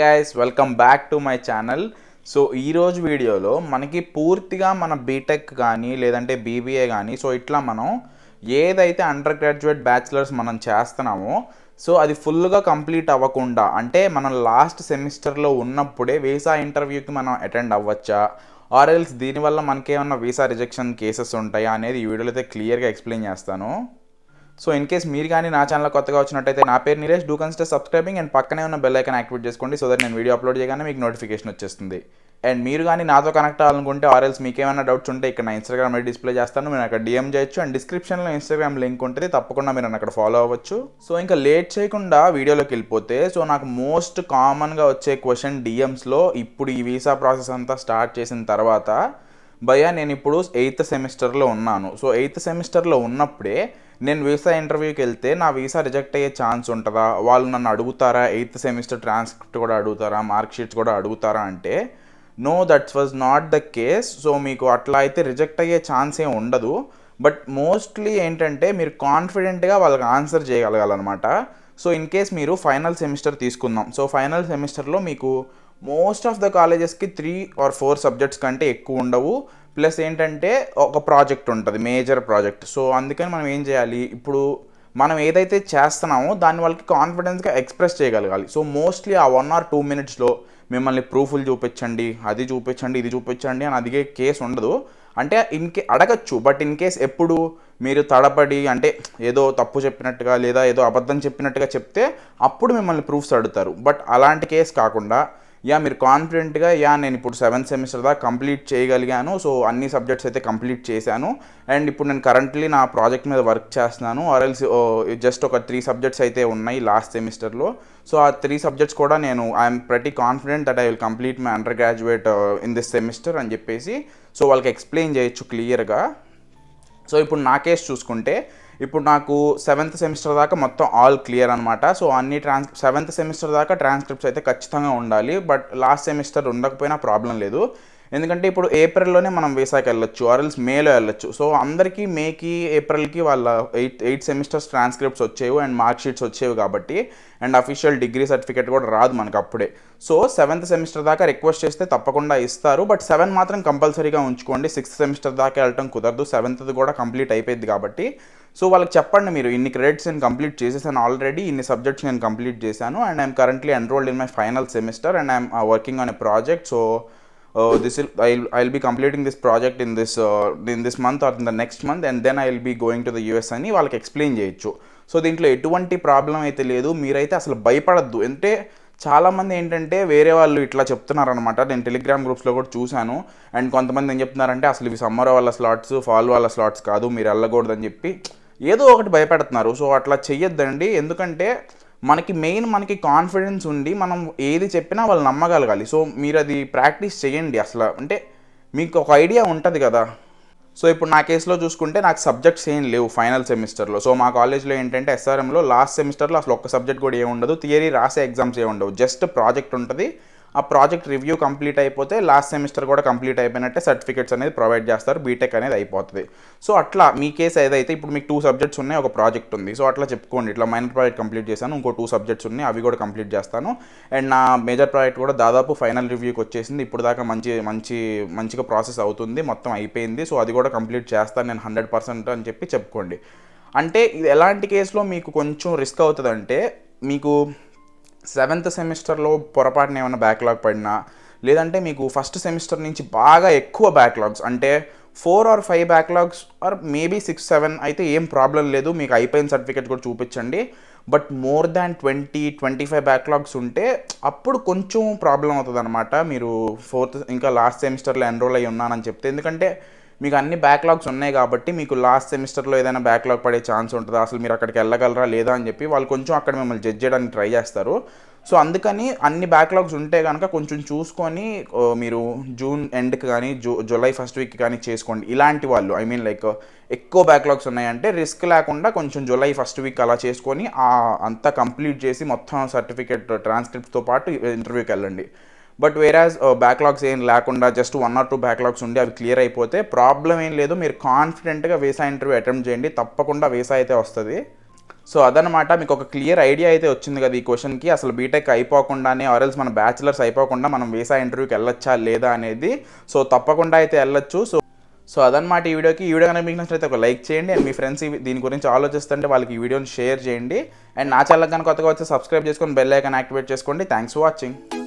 guys welcome back to my channel so ఈరోజు వీడియోలో మనకి పూర్తిగా మన బీటెక్ కానీ లేదంటే బీబీఏ కానీ సో ఇట్లా మనం ఏదైతే అండర్ గ్రాడ్యుయేట్ బ్యాచిలర్స్ మనం చేస్తున్నామో సో అది ఫుల్గా కంప్లీట్ అవ్వకుండా అంటే మనం లాస్ట్ సెమిస్టర్లో ఉన్నప్పుడే వీసా ఇంటర్వ్యూకి మనం అటెండ్ అవ్వచ్చా ఆర్ ఎల్స్ దీనివల్ల మనకేమన్నా వీసా రిజెక్షన్ కేసెస్ ఉంటాయా అనేది ఈ వీడియోలో అయితే క్లియర్గా ఎక్స్ప్లెయిన్ చేస్తాను సో ఇన్ కేస్ మీరు కానీ నా ఛానల్ కొత్తగా వచ్చినట్టయితే నా పేరు Neeresh do consider subscribing and పక్కనే ఉన్న బెల్ ఐకన్ యాక్టివేట్ చేసుకోండి సో దట్ నేను వీడియో అప్లోడ్ చేయగానే మీకు నోటిఫికేషన్ వచ్చేస్తుంది అండ్ మీరు కానీ నాతో కనెక్ట్ అవ్వాలనుకుంటే ఆర్ఎల్స్ మీకు ఏమైనా డౌట్స్ ఉంటే ఇక్కడ నా ఇన్స్టాగ్రామ్ డిస్ప్లే చేస్తాను మీరు అక్కడ డిఎం చేయొచ్చు అండ్ డిస్క్రిప్షన్లో ఇన్స్టాగ్రామ్ లింక్ ఉంటుంది తప్పకుండా మీరు నన్ను అక్కడ ఫాలో అవ్వచ్చు సో ఇంకా లేట్ చేయకుండా వీడియోలోకి వెళ్ళిపోతే సో నాకు మోస్ట్ కామన్గా వచ్చే క్వశ్చన్ డిఎమ్స్లో ఇప్పుడు ఈ వీసా ప్రాసెస్ అంతా స్టార్ట్ చేసిన తర్వాత భయ్యా నేను ఇప్పుడు ఎయిత్ సెమిస్టర్లో ఉన్నాను సో ఎయిత్ సెమిస్టర్లో ఉన్నప్పుడే నేను వీసా ఇంటర్వ్యూకి వెళ్తే నా వీసా రిజెక్ట్ అయ్యే ఛాన్స్ ఉంటుందా వాళ్ళు నన్ను అడుగుతారా ఎయిత్ సెమిస్టర్ ట్రాన్స్క్రిప్ట్ కూడా అడుగుతారా మార్క్ షీట్స్ కూడా అడుగుతారా అంటే no that's was not the case so మీకు అట్లా అయితే రిజెక్ట్ అయ్యే ఛాన్స్ ఏం ఉండదు బట్ మోస్ట్లీ ఏంటంటే మీరు కాన్ఫిడెంట్గా వాళ్ళకి ఆన్సర్ చేయగలగాలన్నమాట సో ఇన్ కేస్ మీరు ఫైనల్ సెమిస్టర్ తీసుకుందాం సో ఫైనల్ సెమిస్టర్లో మీకు మోస్ట్ ఆఫ్ ద కాలేజెస్కి త్రీ ఆర్ ఫోర్ సబ్జెక్ట్స్ కంటే ఎక్కువ ఉండవు ప్లస్ ఏంటంటే ఒక ప్రాజెక్ట్ ఉంటుంది మేజర్ ప్రాజెక్ట్ సో అందుకని మనం ఏం చేయాలి ఇప్పుడు మనం ఏదైతే చేస్తున్నామో దాన్ని వాళ్ళకి కాన్ఫిడెన్స్గా ఎక్స్ప్రెస్ చేయగలగాలి సో మోస్ట్లీ ఆ వన్ ఆర్ టూ మినిట్స్లో మిమ్మల్ని ప్రూఫ్లు చూపించండి అది చూపించండి ఇది చూపించండి అని అదిగే కేసు ఉండదు అంటే ఇన్ కే అడగచ్చు బట్ ఇన్ కేస్ ఎప్పుడు మీరు తడపడి అంటే ఏదో తప్పు చెప్పినట్టుగా లేదా ఏదో అబద్ధం చెప్పినట్టుగా చెప్తే అప్పుడు మిమ్మల్ని ప్రూఫ్స్ అడుగుతారు బట్ అలాంటి కేసు కాకుండా యా మీరు కాన్ఫిడెంట్గా యా నేను ఇప్పుడు సెవెంత్ సెమిస్టర్ దాకా కంప్లీట్ చేయగలిగాను సో అన్ని సబ్జెక్ట్స్ అయితే కంప్లీట్ చేశాను అండ్ ఇప్పుడు నేను కరెంట్లీ నా ప్రాజెక్ట్ మీద వర్క్ చేస్తున్నాను ఆర్ఎల్స్ జస్ట్ ఒక త్రీ సబ్జెక్ట్స్ అయితే ఉన్నాయి లాస్ట్ సెమిస్టర్లో సో ఆ త్రీ సబ్జెక్ట్స్ కూడా నేను I'm pretty confident that I will complete my undergraduate in this semester అని చెప్పేసి సో వాళ్ళకి ఎక్స్ప్లెయిన్ చేయొచ్చు క్లియర్గా సో ఇప్పుడు నా కేసు చూసుకుంటే ఇప్పుడు నాకు సెవెంత్ సెమిస్టర్ దాకా మొత్తం ఆల్ క్లియర్ అనమాట సో అన్ని ట్రాన్స్ సెవెంత్ సెమిస్టర్ దాకా ట్రాన్స్క్రిప్ట్స్ అయితే ఖచ్చితంగా ఉండాలి బట్ లాస్ట్ సెమిస్టర్ ఉండకపోయినా ప్రాబ్లం లేదు ఎందుకంటే ఇప్పుడు ఏప్రిల్లోనే మనం వీసాకి వెళ్ళొచ్చు ఆర్ఎల్స్ మేలో వెళ్ళొచ్చు సో అందరికీ మేకి ఏప్రిల్కి వాళ్ళ ఎయిత్ ఎయిట్ సెమిస్టర్స్ ట్రాన్స్క్రిప్ట్స్ వచ్చేవి అండ్ మార్క్ షీట్స్ వచ్చేవి కాబట్టి అండ్ అఫీషియల్ డిగ్రీ సర్టిఫికేట్ కూడా రాదు మనకు అప్పుడే సో సెవెంత్ సెమిస్టర్ దాకా రిక్వెస్ట్ చేస్తే తప్పకుండా ఇస్తారు బట్ సెవెన్ మాత్రం కంపల్సరీగా ఉంచుకోండి సిక్స్త్ సెమిస్టర్ దాకా వెళ్ళటం కుదరదు సెవెంత్ కూడా కంప్లీట్ అయిపోయింది కాబట్టి సో వాళ్ళకి చెప్పండి మీరు ఇన్ని క్రెడిట్స్ నేను కంప్లీట్ చేసేసాను ఆల్రెడీ ఇన్ని సబ్జెక్ట్స్ నేను కంప్లీట్ చేశాను and I'm currently enrolled in my final semester and I'm working on a project so this will I I will be completing this project in this in this month or in the next month and then I will be going to the US అని వాళ్ళకి explain చేయొచ్చు so దీంట్లో ఎటువంటి problem అయితే లేదు మీరైతే అసలు భయపడద్దు అంటే చాలామంది ఏంటంటే వేరే వాళ్ళు ఇట్లా చెప్తున్నారనమాట నేను టెలిగ్రామ్ గ్రూప్స్లో కూడా చూశాను అండ్ కొంతమంది ఏం చెప్తున్నారంటే అసలు ఇవి సమ్మర్ వాళ్ళ స్లాట్స్ ఫాల్ వాళ్ళ స్లాట్స్ కాదు మీరు వెళ్ళకూడదని చెప్పి ఏదో ఒకటి భయపెడుతున్నారు సో అట్లా చెయ్యొద్దండి ఎందుకంటే మనకి మెయిన్ మనకి కాన్ఫిడెన్స్ ఉండి మనం ఏది చెప్పినా వాళ్ళు నమ్మగలగాలి సో మీరు అది ప్రాక్టీస్ చేయండి అసలు అంటే మీకు ఒక ఐడియా ఉంటుంది కదా సో ఇప్పుడు నా కేసులో చూసుకుంటే నాకు సబ్జెక్ట్స్ ఏం లేవు ఫైనల్ సెమిస్టర్లో సో మా కాలేజ్లో ఏంటంటే ఎస్ఆర్ఎంలో లాస్ట్ సెమిస్టర్లో అసలు ఒక్క సబ్జెక్ట్ కూడా ఏమి ఉండదు థియరీ రాసే ఎగ్జామ్స్ ఏమి ఉండవు జస్ట్ ప్రాజెక్ట్ ఉంటుంది ఆ ప్రాజెక్ట్ రివ్యూ కంప్లీట్ అయిపోతే లాస్ట్ సెమిస్టర్ కూడా కంప్లీట్ అయిపోయినట్టే సర్టిఫికేట్స్ అనేది ప్రొవైడ్ చేస్తారు బీటెక్ అనేది అయిపోతుంది సో అట్లా మీ కేసు ఏదైతే ఇప్పుడు మీకు టూ సబ్జెక్ట్స్ ఉన్నాయి ఒక ప్రాజెక్ట్ ఉంది సో అట్లా చెప్పుకోండి ఇట్లా మైనర్ ప్రాజెక్ట్ కంప్లీట్ చేశాను ఇంకో టూ సబ్జెక్ట్స్ ఉన్నాయి అవి కూడా కంప్లీట్ చేస్తాను అండ్ నా మేజర్ ప్రాజెక్ట్ కూడా దాదాపు ఫైనల్ రివ్యూకి వచ్చేసింది ఇప్పుడు దాకా మంచి మంచి మంచిగా ప్రాసెస్ అవుతుంది మొత్తం అయిపోయింది సో అది కూడా కంప్లీట్ చేస్తాను నేను హండ్రెడ్ పర్సెంట్ అని చెప్పి చెప్పుకోండి అంటే ఇది ఎలాంటి కేసులో మీకు కొంచెం రిస్క్ అవుతుందంటే మీకు సెవెంత్ సెమిస్టర్లో పొరపాటున ఏమైనా బ్యాక్లాగ్ పడినా లేదంటే మీకు ఫస్ట్ సెమిస్టర్ నుంచి బాగా ఎక్కువ బ్యాక్లాగ్స్ అంటే four or five backlogs or maybe six seven అయితే ఏం ప్రాబ్లం లేదు మీకు అయిపోయిన సర్టిఫికేట్ కూడా చూపించండి but more than twenty twenty five backlogs ఉంటే అప్పుడు కొంచెం ప్రాబ్లం అవుతుంది అనమాట మీరు ఫోర్త్ ఇంకా లాస్ట్ సెమిస్టర్లో ఎన్రోల్ అయ్యి ఉన్నానని చెప్తే ఎందుకంటే మీకు అన్ని బ్యాక్లాగ్స్ ఉన్నాయి కాబట్టి మీకు లాస్ట్ సెమిస్టర్లో ఏదైనా బ్యాక్లాగ్ పడే ఛాన్స్ ఉంటుందా అసలు మీరు అక్కడికి వెళ్ళగలరా లేదా అని చెప్పి వాళ్ళు కొంచెం అక్కడ మిమ్మల్ని జడ్జ్ చేయడానికి ట్రై చేస్తారు సో అందుకని అన్ని బ్యాక్లాగ్స్ ఉంటే కనుక కొంచెం చూసుకొని మీరు జూన్ ఎండ్కి కానీ జూ జూలై ఫస్ట్ వీక్ కానీ చేసుకోండి ఇలాంటి వాళ్ళు ఐ మీన్ లైక్ ఎక్కువ బ్యాక్లాగ్స్ ఉన్నాయంటే రిస్క్ లేకుండా కొంచెం జూలై ఫస్ట్ వీక్ అలా చేసుకొని అంతా కంప్లీట్ చేసి మొత్తం సర్టిఫికేట్ ట్రాన్స్క్రిప్ట్తో పాటు ఇంటర్వ్యూకి వెళ్ళండి బట్ వేరాజ్ బ్యాక్లాగ్స్ ఏం లేకుండా just one or two backlogs ఉండి అవి క్లియర్ అయిపోతే ప్రాబ్లం ఏం లేదు మీరు కాన్ఫిడెంట్గా వీసా ఇంటర్వ్యూ అటెంప్ట్ చేయండి తప్పకుండా వీసా అయితే వస్తుంది సో అదనమాట మీకు ఒక క్లియర్ ఐడియా అయితే వచ్చింది కదా ఈ క్వశ్చన్కి అసలు బీటెక్ అయిపోకుండానే ఆర్ఎల్స్ మన బ్యాచిలర్స్ అయిపోకుండా మనం వీసా ఇంటర్వ్యూకి వెళ్ళొచ్చా లేదా అనేది సో తప్పకుండా అయితే వెళ్ళొచ్చు సో సో అదనమాట ఈ వీడియోకి ఈ వీడియో కనుక మీకు నచ్చినట్లయితే ఒక లైక్ చేయండి అండ్ మీ ఫ్రెండ్స్ దీని గురించి ఆలోచిస్తుంటే వాళ్ళకి ఈ వీడియోని షేర్ చేయండి అండ్ నా ఛానల్ కనుక కొత్తగా వచ్చి సబ్స్క్రైబ్ చేసుకొని బెల్ ఐకాన్ యాక్టివేట్ చేసుకోండి థ్యాంక్స్ ఫర్ వాచింగ్